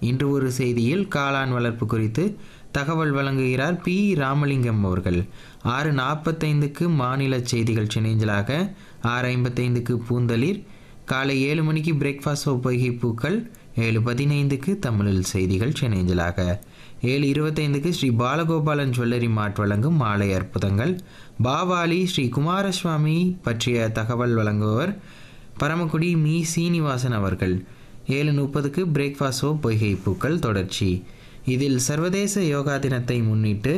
இன்று ஒரு செய்தியில் காளான் வளர்ப்பு குறித்து தகவல் வழங்குகிறார் பி ராமலிங்கம் அவர்கள் ஆறு நாற்பத்தைந்துக்கு மாநில செய்திகள் சினேஞ்சலாக ஆறு ஐம்பத்தைந்துக்கு பூந்தளிர் காலை ஏழு மணிக்கு பிரேக்ஃபாஸ்ட் ஒப்பகை பூக்கள் ஏழு பதினைந்துக்கு தமிழில் செய்திகள் சென்னேஞ்சலாக ஏழு இருபத்தைந்துக்கு ஸ்ரீ பாலகோபாலன் ஜுவல்லரி மார்ட் வழங்கும் மாலை அற்புதங்கள் பாவாலி ஸ்ரீ குமாரசுவாமி பற்றிய தகவல் வழங்குபவர் பரமக்குடி மீ சீனிவாசன் அவர்கள் ஏழு முப்பதுக்கு பிரேக்ஃபாஸ்டோ பொய்கை பூக்கள் தொடர்ச்சி இதில் சர்வதேச யோகா தினத்தை முன்னிட்டு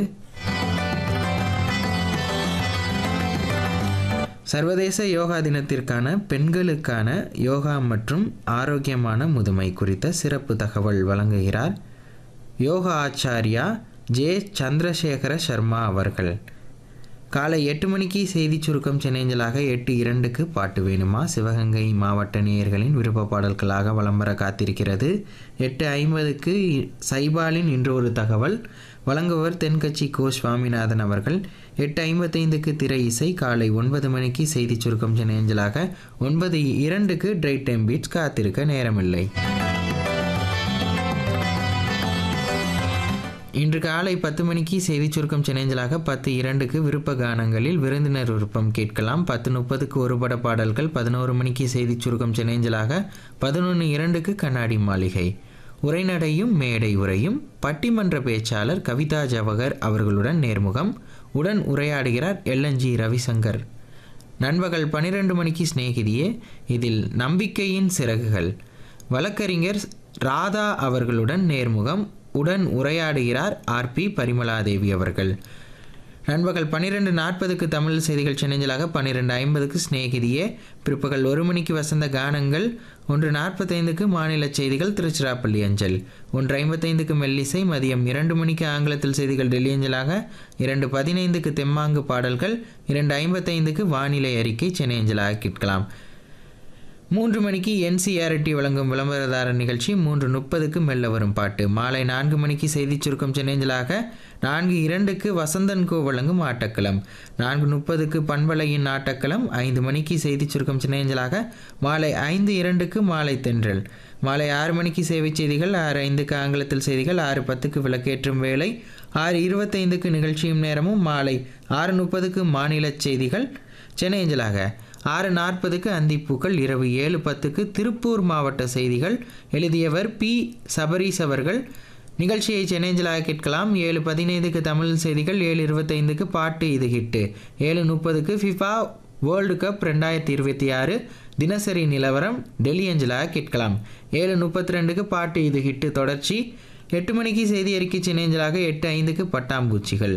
சர்வதேச யோகா தினத்திற்கான பெண்களுக்கான யோகா மற்றும் ஆரோக்கியமான முதுமை குறித்த சிறப்பு தகவல் வழங்குகிறார் யோகா ஆச்சாரியா ஜே சந்திரசேகர சர்மா அவர்கள் காலை எட்டு மணிக்கு செய்தி சுருக்கம் சென்னேஞ்சலாக எட்டு இரண்டுக்கு பாட்டு வேணுமா சிவகங்கை மாவட்ட நேயர்களின் விருப்ப பாடல்களாக வலம் வர காத்திருக்கிறது எட்டு ஐம்பதுக்கு சைபாலின் இன்று ஒரு தகவல் வழங்குவர் தென்கட்சி கோ சுவாமிநாதன் அவர்கள் எட்டு ஐம்பத்தைந்துக்கு திரை இசை காலை ஒன்பது மணிக்கு செய்தி சுருக்கம் சென்னேஞ்சலாக ஒன்பது இரண்டுக்கு ட்ரை டைம் பீட்ஸ் காத்திருக்க நேரமில்லை இன்று காலை பத்து மணிக்கு செய்தி சுருக்கம் சினைஞ்சலாக பத்து இரண்டுக்கு விருப்ப கானங்களில் விருந்தினர் விருப்பம் கேட்கலாம் பத்து முப்பதுக்கு ஒரு பட பாடல்கள் பதினோரு மணிக்கு செய்தி சுருக்கம் சினைஞ்சலாக பதினொன்று இரண்டுக்கு கண்ணாடி மாளிகை உரைநடையும் மேடை உரையும் பட்டிமன்ற பேச்சாளர் கவிதா ஜவஹர் அவர்களுடன் நேர்முகம் உடன் உரையாடுகிறார் எல்என்ஜி ரவிசங்கர் நண்பகல் பன்னிரெண்டு மணிக்கு சிநேகிதியே இதில் நம்பிக்கையின் சிறகுகள் வழக்கறிஞர் ராதா அவர்களுடன் நேர்முகம் உடன் உரையாடுகிறார் ஆர்பி பரிமலாதேவி அவர்கள் நண்பகல் பன்னிரெண்டு நாற்பதுக்கு தமிழ் செய்திகள் சென்னஞ்சலாக பன்னிரெண்டு ஐம்பதுக்கு சிநேகிதியே பிற்பகல் ஒரு மணிக்கு வசந்த கானங்கள் ஒன்று நாற்பத்தைந்துக்கு மாநில செய்திகள் திருச்சிராப்பள்ளி அஞ்சல் ஒன்று ஐம்பத்தைந்துக்கு மெல்லிசை மதியம் இரண்டு மணிக்கு ஆங்கிலத்தில் செய்திகள் டெல்லி அஞ்சலாக இரண்டு பதினைந்துக்கு தெம்மாங்கு பாடல்கள் இரண்டு ஐம்பத்தைந்துக்கு வானிலை அறிக்கை சென்னை அஞ்சலாக கேட்கலாம் மூன்று மணிக்கு என்சிஆர்டி வழங்கும் விளம்பரதாரர் நிகழ்ச்சி மூன்று முப்பதுக்கு மெல்ல வரும் பாட்டு மாலை நான்கு மணிக்கு செய்தி சுருக்கம் சென்னேஞ்சலாக நான்கு இரண்டுக்கு வசந்தன் கோ வழங்கும் ஆட்டக்களம் நான்கு முப்பதுக்கு பண்பலையின் ஆட்டக்களம் ஐந்து மணிக்கு செய்தி சுருக்கம் சென்னேஞ்சலாக மாலை ஐந்து இரண்டுக்கு மாலை தென்றல் மாலை ஆறு மணிக்கு சேவை செய்திகள் ஆறு ஐந்துக்கு ஆங்கிலத்தில் செய்திகள் ஆறு பத்துக்கு விளக்கேற்றும் வேலை ஆறு இருபத்தைந்துக்கு நிகழ்ச்சியும் நேரமும் மாலை ஆறு முப்பதுக்கு மாநில செய்திகள் சென்னை அஞ்சலாக ஆறு நாற்பதுக்கு அந்திப்பூக்கள் இரவு ஏழு பத்துக்கு திருப்பூர் மாவட்ட செய்திகள் எழுதியவர் பி சபரீஸ் அவர்கள் நிகழ்ச்சியை சென்னைஞ்சலாக கேட்கலாம் ஏழு பதினைந்துக்கு தமிழ் செய்திகள் ஏழு இருபத்தைந்துக்கு பாட்டு இது ஹிட்டு ஏழு முப்பதுக்கு ஃபிஃபா வேர்ல்டு கப் ரெண்டாயிரத்தி இருபத்தி ஆறு தினசரி நிலவரம் டெல்லி அஞ்சலாக கேட்கலாம் ஏழு முப்பத்தி ரெண்டுக்கு பாட்டு இது ஹிட்டு தொடர்ச்சி எட்டு மணிக்கு செய்தி அறிக்கை சென்னைஞ்சலாக எட்டு ஐந்துக்கு பட்டாம்பூச்சிகள்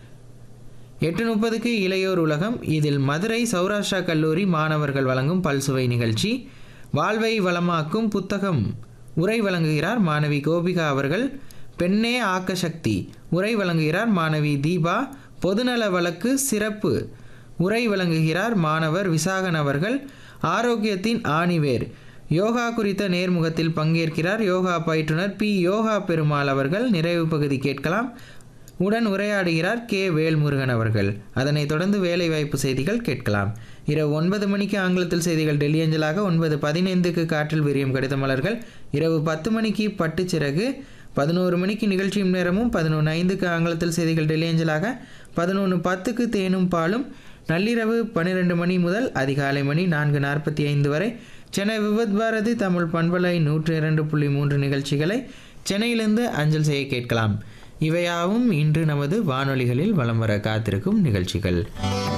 எட்டு முப்பதுக்கு இளையோர் உலகம் இதில் மதுரை சௌராஷ்டிரா கல்லூரி மாணவர்கள் வழங்கும் பல்சுவை நிகழ்ச்சி வாழ்வை வளமாக்கும் புத்தகம் உரை வழங்குகிறார் மாணவி கோபிகா அவர்கள் பெண்ணே ஆக்க சக்தி உரை வழங்குகிறார் மாணவி தீபா பொதுநல வழக்கு சிறப்பு உரை வழங்குகிறார் மாணவர் விசாகன் அவர்கள் ஆரோக்கியத்தின் ஆணிவேர் யோகா குறித்த நேர்முகத்தில் பங்கேற்கிறார் யோகா பயிற்றுனர் பி யோகா பெருமாள் அவர்கள் நிறைவு பகுதி கேட்கலாம் உடன் உரையாடுகிறார் கே வேல்முருகன் அவர்கள் அதனைத் தொடர்ந்து வேலைவாய்ப்பு செய்திகள் கேட்கலாம் இரவு ஒன்பது மணிக்கு ஆங்கிலத்தில் செய்திகள் டெல்லி அஞ்சலாக ஒன்பது பதினைந்துக்கு காற்றில் விரியும் கடித மலர்கள் இரவு பத்து மணிக்கு பட்டுச்சிறகு பதினோரு மணிக்கு நிகழ்ச்சியும் நேரமும் பதினொன்று ஐந்துக்கு ஆங்கிலத்தில் செய்திகள் டெல்லி அஞ்சலாக பதினொன்று பத்துக்கு தேனும் பாலும் நள்ளிரவு பன்னிரெண்டு மணி முதல் அதிகாலை மணி நான்கு நாற்பத்தி ஐந்து வரை சென்னை விபத் பாரதி தமிழ் பண்பலை நூற்று இரண்டு புள்ளி மூன்று நிகழ்ச்சிகளை சென்னையிலிருந்து அஞ்சல் செய்ய கேட்கலாம் இவையாவும் இன்று நமது வானொலிகளில் வலம் வர காத்திருக்கும் நிகழ்ச்சிகள்